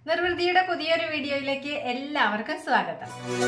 നിർവൃതിയുടെ പുതിയൊരു വീഡിയോയിലേക്ക് എല്ലാവർക്കും സ്വാഗതം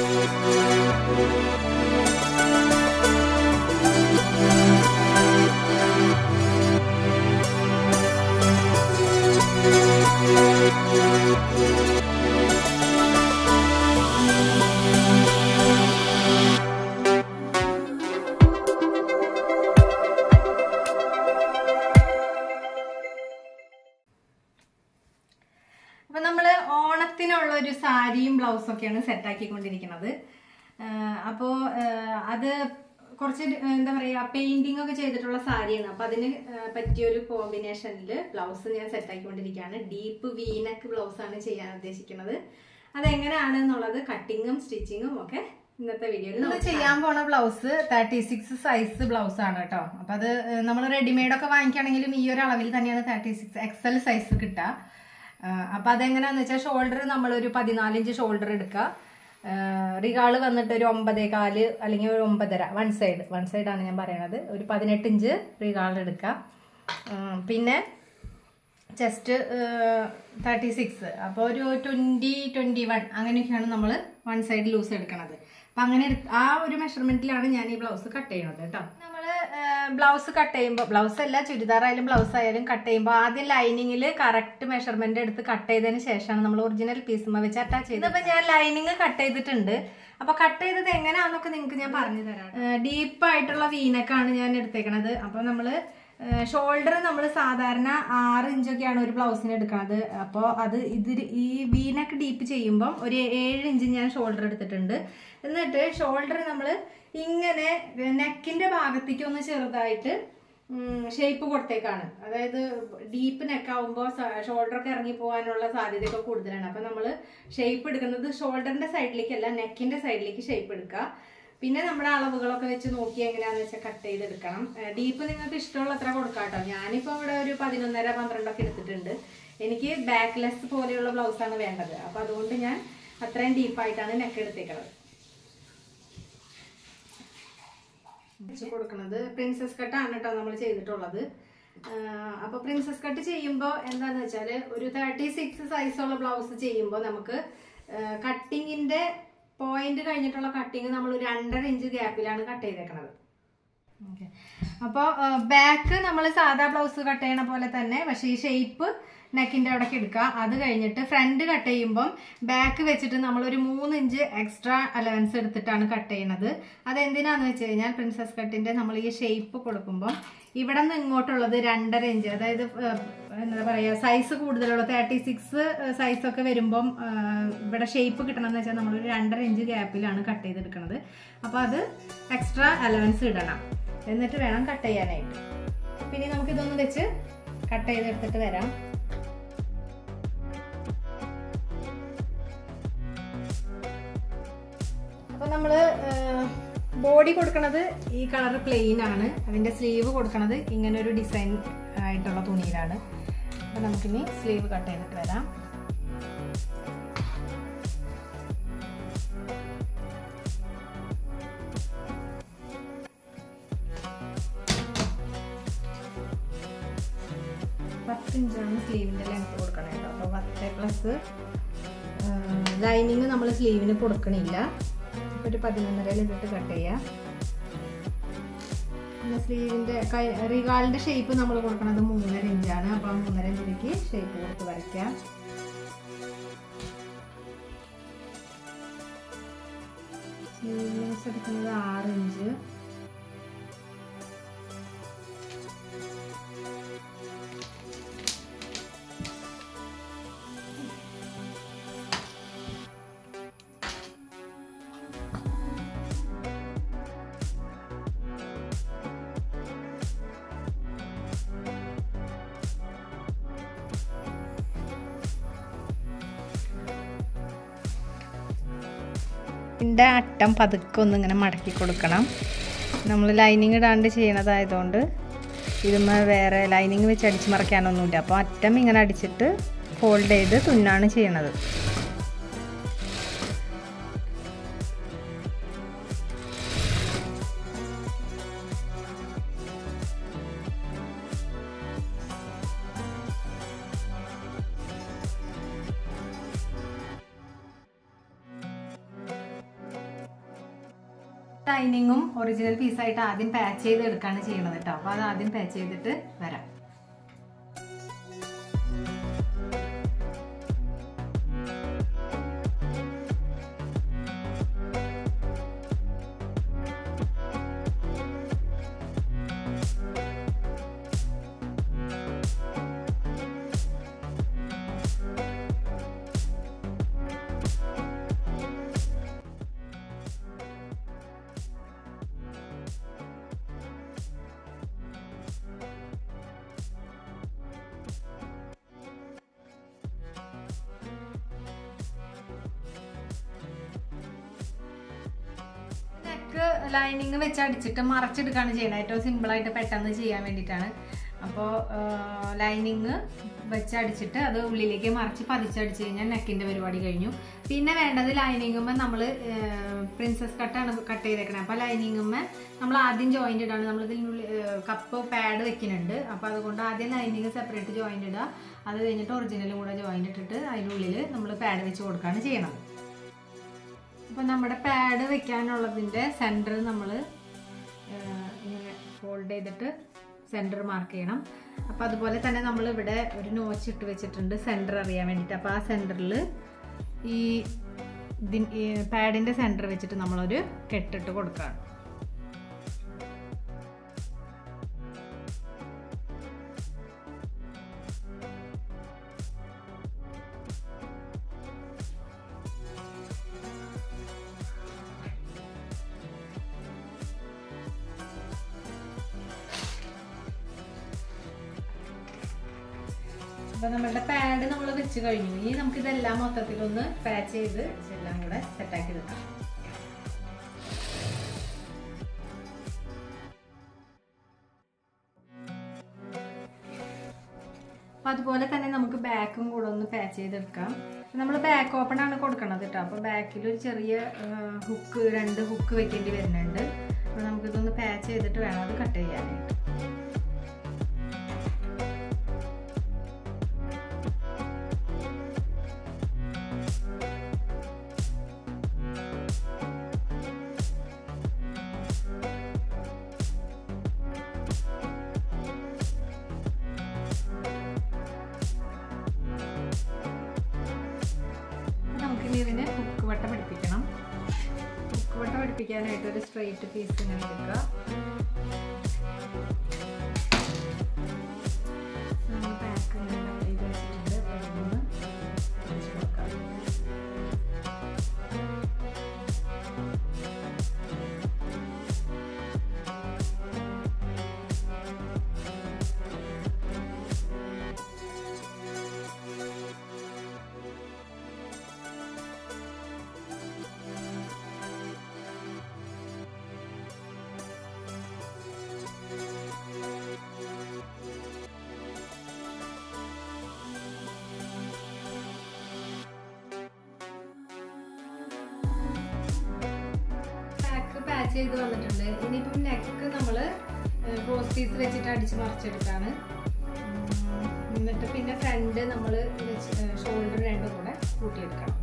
അപ്പൊ നമ്മള് ഓണത്തിനുള്ള ഒരു സാരിയും ബ്ലൗസും ഒക്കെയാണ് സെറ്റ് ആക്കിക്കൊണ്ടിരിക്കുന്നത് അപ്പോ അത് കുറച്ച് ഡി- എന്താ പറയാ പെയിന്റിംഗ് ഒക്കെ ചെയ്തിട്ടുള്ള സാരിയാണ് അപ്പൊ അതിന് ആ, പറ്റിയൊരു കോമ്പിനേഷനിൽ ബ്ലൗസ് ഞാൻ സെറ്റ് ആക്കിക്കൊണ്ടിരിക്കുകയാണ് ഡീപ്പ് വീനക്ക് ബ്ലൗസ് ആണ് ചെയ്യാൻ ഉദ്ദേശിക്കുന്നത് അതെങ്ങനെയാണ് എന്നുള്ളത് കട്ടിങ്ങും സ്റ്റിച്ചിങ്ങും ഒക്കെ ഇന്നത്തെ വീഡിയോയിൽ ചെയ്യാൻ പോണ blouse thirty six size blouse ആണ് കേട്ടോ അപ്പൊ അത് നമ്മൾ റെഡിമെയ്ഡ് ഒക്കെ വാങ്ങിക്കുകയാണെങ്കിലും ഈ ഒരു അളവിൽ തന്നെയാണ് തേർട്ടി സിക്സ് എക്സൽ സൈസ് കിട്ടുക ആഹ് അപ്പൊ അതെങ്ങനെയാന്ന് വെച്ചാൽ ഷോൾഡർ നമ്മളൊരു പതിനാലിഞ്ച് ഷോൾഡർ എടുക്കുക റിഗാള് വന്നിട്ട് ഒരു ഒമ്പതേ കാല് അല്ലെങ്കിൽ ഒരു ഒമ്പതര വൺ സൈഡ് വൺ സൈഡാണ് ഞാൻ പറയണത് ഒരു പതിനെട്ട് ഇഞ്ച് റിഗാൾ എടുക്കുക ആഹ് പിന്നെ ചെസ്റ്റ് തേർട്ടി സിക്സ് അപ്പോൾ ഒരു ട്വൻറ്റി ട്വൻറ്റി വൺ അങ്ങനെയൊക്കെയാണ് നമ്മൾ വൺ സൈഡ് ലൂസ് എടുക്കണത് അപ്പം അങ്ങനെ എടുക്ക- ആ ഒരു മെഷർമെന്റിലാണ് ഞാൻ ഈ ബ്ലൗസ് കട്ട് ചെയ്യണത് കേട്ടോ നമ്മൾ ബ്ലൗസ് കട്ട് ചെയ്യുമ്പോൾ ബ്ലൗസ് അല്ല ചുരിദാർ ആയാലും ബ്ലൗസ് ആയാലും കട്ട് ചെയ്യുമ്പോൾ ആദ്യം ലൈനിങ്ങിൽ കറക്റ്റ് മെഷർമെന്റ് എടുത്ത് കട്ട് ചെയ്തതിന് ശേഷമാണ് നമ്മൾ ഒറിജിനൽ പീസുമ്മ വെച്ച് അറ്റാച്ച് ചെയ്തത് അപ്പം ഞാൻ ലൈനിങ് കട്ട് ചെയ്തിട്ടുണ്ട് അപ്പൊ കട്ട് ചെയ്തത് എങ്ങനെയാണെന്നൊക്കെ നിങ്ങൾക്ക് ഞാൻ പറഞ്ഞു തരാം ഡീപ്പ് ആയിട്ടുള്ള വീനക്കാണ് ഞാൻ എടുത്തേക്കണത് അപ്പൊ നമ്മള് ഷോൾഡർ നമ്മൾ സാധാരണ ആറ് ഇഞ്ചൊക്കെയാണ് ഒരു ബ്ലൗസിന് എടുക്കുന്നത് അപ്പോൾ അത് ഇത് ഈ വീനക്ക് ഡീപ്പ് ചെയ്യുമ്പം ഒരു ഏഴ് ഇഞ്ച് ഞാൻ ഷോൾഡർ എടുത്തിട്ടുണ്ട് എന്നിട്ട് ഷോൾഡർ നമ്മൾ ഇങ്ങനെ നെക്കിന്റെ ഭാഗത്തേക്ക് ഒന്ന് ചെറുതായിട്ട് ഷേപ്പ് കൊടുത്തേക്കാണ് അതായത് ഡീപ്പ് നെക്കാവുമ്പോൾ ഷോൾഡർ ഒക്കെ ഇറങ്ങി പോകാനുള്ള സാധ്യതയൊക്കെ കൂടുതലാണ് അപ്പം നമ്മൾ ഷേപ്പ് എടുക്കുന്നത് ഷോൾഡറിന്റെ സൈഡിലേക്കല്ല നെക്കിന്റെ സൈഡിലേക്ക് ഷേപ്പ് എടുക്കുക പിന്നെ നമ്മുടെ അളവുകളൊക്കെ വെച്ച് നോക്കി എങ്ങനെയാന്ന് വെച്ചാൽ കട്ട് ചെയ്തെടുക്കണം ഡീപ്പ് നിങ്ങൾക്ക് ഇഷ്ടമുള്ള അത്ര കൊടുക്കാം കേട്ടോ ഞാനിപ്പോൾ ഇവിടെ ഒരു പതിനൊന്നര പന്ത്രണ്ടൊക്കെ എടുത്തിട്ടുണ്ട് എനിക്ക് ബാക്ക്ലെസ് പോലെയുള്ള ബ്ലൗസാണ് വേണ്ടത് അപ്പം അതുകൊണ്ട് ഞാൻ അത്രയും ഡീപ്പായിട്ടാണ് നെക്ക് എടുത്തേക്കുന്നത് വെച്ച് കൊടുക്കുന്നത് പ്രിൻസസ് കട്ടാണ് കേട്ടോ നമ്മൾ ചെയ്തിട്ടുള്ളത് ആഹ് അപ്പൊ പ്രിൻസസ് കട്ട് ചെയ്യുമ്പോൾ എന്താന്ന് വെച്ചാല് ഒരു തേർട്ടി സിക്സ് സൈസുള്ള ബ്ലൗസ് ചെയ്യുമ്പോൾ നമുക്ക് കട്ടിങ്ങിന്റെ പോയിന്റ് കഴിഞ്ഞിട്ടുള്ള കട്ടിങ് നമ്മൾ ഒരു രണ്ടര ഇഞ്ച് ഗ്യാപ്പിലാണ് കട്ട് ചെയ്തേക്കണത് അപ്പോൾ ബാക്ക് നമ്മൾ സാധാ ബ്ലൗസ് കട്ട് ചെയ്യണ പോലെ തന്നെ പക്ഷേ ഈ ഷേപ്പ് നെക്കിന്റെ അവിടേക്ക് എടുക്കുക അത് കഴിഞ്ഞിട്ട് ഫ്രണ്ട് കട്ട് ചെയ്യുമ്പം ബാക്ക് വെച്ചിട്ട് നമ്മൾ ഒരു മൂന്ന് ഇഞ്ച് എക്സ്ട്രാ അലവൻസ് എടുത്തിട്ടാണ് കട്ട് ചെയ്യണത് അതെന്തിനാന്ന് വെച്ച് കഴിഞ്ഞാൽ പ്രിൻസസ് കട്ടിന്റെ നമ്മൾ ഈ ഷേപ്പ് കൊടുക്കുമ്പോൾ ഇവിടെ നിന്ന് ഇങ്ങോട്ടുള്ളത് രണ്ടര ഇഞ്ച് അതായത് ഏഹ്, എന്താ പറയുക സൈസ് കൂടുതലുള്ള തേർട്ടി സിക്സ് സൈസൊക്കെ വരുമ്പം ഏഹ്, ഇവിടെ ഷേപ്പ് കിട്ടണമെന്ന് വെച്ചാൽ നമ്മളൊരു രണ്ടര ഇഞ്ച് ഗ്യാപ്പിലാണ് കട്ട് ചെയ്തെടുക്കുന്നത് അപ്പോൾ അത് എക്സ്ട്രാ അലവൻസ് ഇടണം എന്നിട്ട് വേണം കട്ട് ചെയ്യാനായിട്ട് പിന്നെ നമുക്കിതൊന്ന് വെച്ച് കട്ട് ചെയ്തെടുത്തിട്ട് വരാം അപ്പൊ നമ്മള് ബോഡി കൊടുക്കണത് ഈ കളർ പ്ലെയിൻ ആണ് അതിന്റെ സ്ലീവ് കൊടുക്കണത് ഇങ്ങനെ ഒരു ഡിസൈൻ ആയിട്ടുള്ള തുണിയിലാണ് അപ്പൊ നമുക്കിനി സ്ലീവ് കട്ട് ചെയ്തിട്ട് വരാം പത്ത് ഇഞ്ചാണ് സ്ലീവിന്റെ ലെങ്ത് കൊടുക്കണത് കേട്ടോ അപ്പോൾ പത്ത് പ്ലസ് ലൈനിങ് നമ്മൾ സ്ലീവിന് കൊടുക്കണില്ല ഒരു പതിനൊന്നരയിൽ ഇട്ടിട്ട് കട്ട് ചെയ്യാം പിന്നെ സ്ലീവിന്റെ റിഗാളിന്റെ ഷേപ്പ് നമ്മൾ കൊടുക്കുന്നത് മൂന്നര ഇഞ്ചാണ് അപ്പൊ ആ മൂന്നര ഇഞ്ചിലേക്ക് ഷേപ്പ് കൊടുത്ത് വരയ്ക്കാം സ്ലീവ്സ് എടുക്കുന്നത് ആറ് ഇഞ്ച് ഇതിൻ്റെ അറ്റം പതുക്കെ ഒന്ന് ഇങ്ങനെ മടക്കി കൊടുക്കണം നമ്മൾ ലൈനിങ് ഇടാണ്ട് ചെയ്യണതായതുകൊണ്ട് ഇതുമ്മ വേറെ ലൈനിങ് വെച്ച് അടിച്ച് മറയ്ക്കാനൊന്നുമില്ല അപ്പോൾ അറ്റം ഇങ്ങനെ അടിച്ചിട്ട് ഫോൾഡ് ചെയ്ത് തുന്നാണ് ചെയ്യണത് ലൈനിങ്ങും ഒറിജിനൽ പീസായിട്ട് ആദ്യം പാച്ച് ചെയ്ത് എടുക്കുകയാണ് ചെയ്യണത് കേട്ടോ അപ്പോൾ അത് ആദ്യം പാച്ച് ചെയ്തിട്ട് വരാം നെക്ക് ലൈനിങ് വെച്ച് അടിച്ചിട്ട് മറച്ചെടുക്കുകയാണ് ചെയ്യുന്നത് ഏറ്റവും സിമ്പിളായിട്ട് പെട്ടെന്ന് ചെയ്യാൻ വേണ്ടിയിട്ടാണ് അപ്പോൾ ലൈനിങ് വെച്ച് അടിച്ചിട്ട് അത് ഉള്ളിലേക്ക് മറിച്ച് പതിച്ചടിച്ച് കഴിഞ്ഞാൽ നെക്കിൻ്റെ പരിപാടി കഴിഞ്ഞു പിന്നെ വേണ്ടത് ലൈനിങ്ങുമ്പോൾ നമ്മൾ പ്രിൻസസ് കട്ടാണ് കട്ട് ചെയ്തേക്കണത് അപ്പോൾ ലൈനിങ്ങുമ്പോൾ നമ്മൾ ആദ്യം ജോയിൻ്റ് ഇടാണ് നമ്മൾ ഇതിനുള്ളിൽ കപ്പ് പാഡ് വെക്കുന്നുണ്ട് അപ്പോൾ അതുകൊണ്ട് ആദ്യം ലൈനിങ് സെപ്പറേറ്റ് ജോയിൻ്റ് ഇടുക അത് കഴിഞ്ഞിട്ട് ഒറിജിനലും കൂടെ ജോയിൻ്റ് ഇട്ടിട്ട് അതിനുള്ളിൽ നമ്മൾ പാഡ് വെച്ച് കൊടുക്കുകയാണ് ചെയ്യണത് അപ്പോൾ നമ്മുടെ പാഡ് വെക്കാനുള്ളതിൻ്റെ സെൻറ്റർ നമ്മൾ ഇങ്ങനെ ഫോൾഡ് ചെയ്തിട്ട് സെൻറ്റർ മാർക്ക് ചെയ്യണം അപ്പോൾ അതുപോലെ തന്നെ നമ്മൾ ഇവിടെ ഒരു നോച്ച് ഇട്ട് വെച്ചിട്ടുണ്ട് സെൻറ്റർ അറിയാൻ വേണ്ടിയിട്ട് അപ്പോൾ ആ സെൻറ്ററിൽ ഈ ഇതിൻ ഈ പാഡിൻ്റെ സെൻറ്റർ വെച്ചിട്ട് നമ്മളൊരു കെട്ടിട്ട് കൊടുക്കുകയാണ് അപ്പോൾ നമ്മളുടെ പാഡ് നമ്മൾ വെച്ച് കഴിഞ്ഞു ഇനി നമുക്കിതെല്ലാം മൊത്തത്തിലൊന്ന് പാച്ച് ചെയ്ത് എല്ലാം കൂടെ സെറ്റാക്കി എടുക്കാം അപ്പം അതുപോലെ തന്നെ നമുക്ക് ബാക്കും കൂടെ ഒന്ന് പാച്ച് ചെയ്തെടുക്കാം നമ്മൾ ബാക്ക് ഓപ്പൺ ആണ് കൊടുക്കണത് കേട്ടോ അപ്പോൾ ബാക്കിൽ ഒരു ചെറിയ ഹുക്ക് രണ്ട് ഹുക്ക് വെക്കേണ്ടി വരുന്നുണ്ട് അപ്പോൾ നമുക്കിതൊന്ന് പാച്ച് ചെയ്തിട്ട് വേണം അത് കട്ട് ചെയ്യാനായിട്ട് നമുക്കിനി ഇതിന് ഹുക്ക് വട്ട പഠിപ്പിക്കണം ഹുക്ക് വട്ട പഠിപ്പിക്കാനായിട്ട് ഒരു സ്ട്രെയിറ്റ് പീസ് ഇങ്ങനെ എടുക്കുക നമ്മൾ പാക്ക് ഇങ്ങനെ കട്ട് ചെയ്ത് വെച്ചിട്ടുണ്ട് അപ്പോൾ ഇതൊന്ന് വെച്ച് കൊടുക്കാം ബാക്ക് പാച്ച് ചെയ്ത് വന്നിട്ടുണ്ട് ഇനിയിപ്പം നെക്ക് നമ്മൾ ക്രോസ് പീസ് വെച്ചിട്ട് അടിച്ച് മറിച്ചെടുക്കാണ് ഉം, എന്നിട്ട് പിന്നെ ഫ്രണ്ട് നമ്മൾ ഷോൾഡർ രണ്ടും കൂടെ കൂട്ടിയെടുക്കണം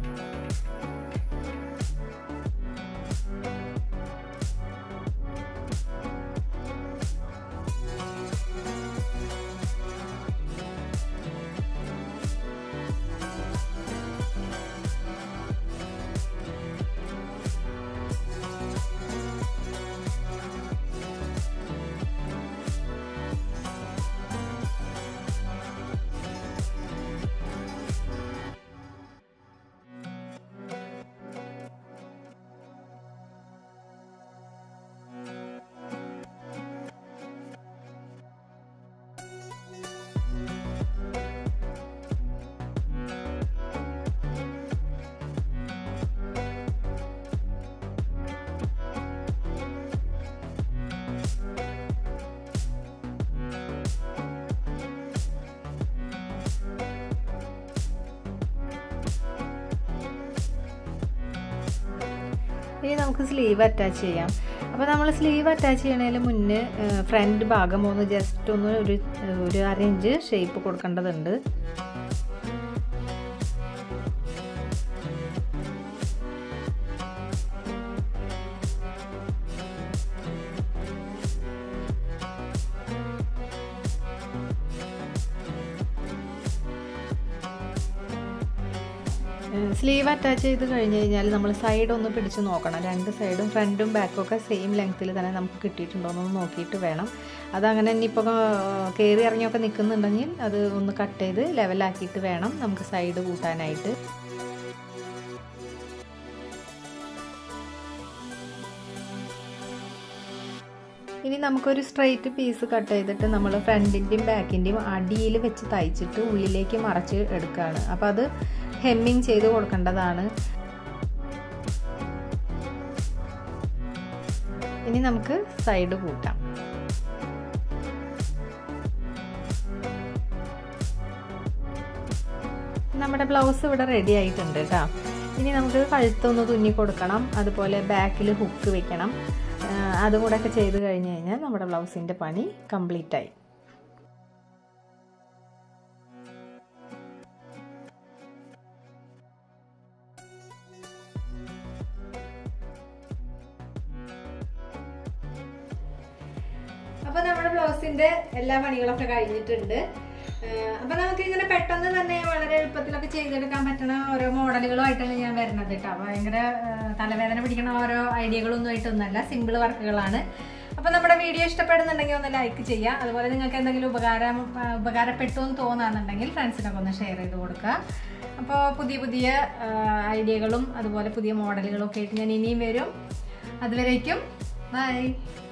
ഇനി നമുക്ക് സ്ലീവ് അറ്റാച്ച് ചെയ്യാം അപ്പോൾ നമ്മൾ സ്ലീവ് അറ്റാച്ച് ചെയ്യണതിന് മുന്നേ ഫ്രണ്ട് ഭാഗം ഒന്ന് ജസ്റ്റ് ഒന്ന് ഒരു ഒരു അര ഇഞ്ച് ഷേപ്പ് കൊടുക്കേണ്ടതുണ്ട് സ്ലീവ് അറ്റാച്ച് ചെയ്ത് കഴിഞ്ഞ് കഴിഞ്ഞാൽ നമ്മൾ സൈഡ് ഒന്ന് പിടിച്ച് നോക്കണം രണ്ട് സൈഡും ഫ്രണ്ടും ബാക്കും ഒക്കെ സെയിം ലെങ്ത്തിൽ തന്നെ നമുക്ക് കിട്ടിയിട്ടുണ്ടോ എന്ന് നോക്കിയിട്ട് വേണം അതങ്ങനെ ഇനിയിപ്പോൾ കയറി ഇറങ്ങിയൊക്കെ നിൽക്കുന്നുണ്ടെങ്കിൽ അത് ഒന്ന് കട്ട് ചെയ്ത് ലെവലാക്കിയിട്ട് വേണം നമുക്ക് സൈഡ് കൂട്ടാനായിട്ട് ഇനി നമുക്കൊരു സ്ട്രെയിറ്റ് പീസ് കട്ട് ചെയ്തിട്ട് നമ്മൾ ഫ്രണ്ടിൻ്റെയും ബാക്കിൻ്റെയും അടിയിൽ വെച്ച് തയ്ച്ചിട്ട് ഉള്ളിലേക്ക് മറച്ച് എടുക്കുകയാണ് അപ്പോൾ അത് ഹെമ്മിങ് ചെയ്ത് കൊടുക്കേണ്ടതാണ് ഇനി നമുക്ക് സൈഡ് കൂട്ടാം നമ്മുടെ ബ്ലൗസ് ഇവിടെ റെഡി ആയിട്ടുണ്ട് കേട്ടോ ഇനി നമുക്ക് കഴുത്തൊന്ന് തുന്നി കൊടുക്കണം അതുപോലെ ബാക്കിൽ ഹുക്ക് വെക്കണം അതും കൂടെ ഒക്കെ ചെയ്ത് കഴിഞ്ഞ് കഴിഞ്ഞാൽ നമ്മുടെ ബ്ലൗസിൻ്റെ പണി കംപ്ലീറ്റ് ആയി അപ്പോൾ നമ്മുടെ ബ്ലൗസിന്റെ എല്ലാ പണികളൊക്കെ കഴിഞ്ഞിട്ടുണ്ട് അപ്പൊ നമുക്ക് ഇങ്ങനെ പെട്ടെന്ന് തന്നെ വളരെ എളുപ്പത്തിലൊക്കെ ചെയ്തെടുക്കാൻ പറ്റുന്ന ഓരോ മോഡലുകളുമായിട്ടാണ് ഞാൻ വരുന്നത് കേട്ടോ ഭയങ്കര തലവേദന പിടിക്കുന്ന ഓരോ ഐഡിയകളൊന്നും ആയിട്ടൊന്നുമല്ല സിമ്പിൾ വർക്കുകളാണ് അപ്പൊ നമ്മുടെ വീഡിയോ ഇഷ്ടപ്പെടുന്നുണ്ടെങ്കിൽ ഒന്ന് ലൈക്ക് ചെയ്യുക അതുപോലെ നിങ്ങൾക്ക് എന്തെങ്കിലും ഉപകാരം ഉപകാരപ്പെട്ടു എന്ന് തോന്നുകയാണെന്നുണ്ടെങ്കിൽ ഫ്രണ്ട്സിനൊക്കെ ഒന്ന് ഷെയർ ചെയ്ത് കൊടുക്കുക അപ്പോൾ പുതിയ പുതിയ ഐഡിയകളും അതുപോലെ പുതിയ മോഡലുകളും ഒക്കെ ആയിട്ട് ഞാൻ ഇനിയും വരും അതുവരേക്കും ബൈ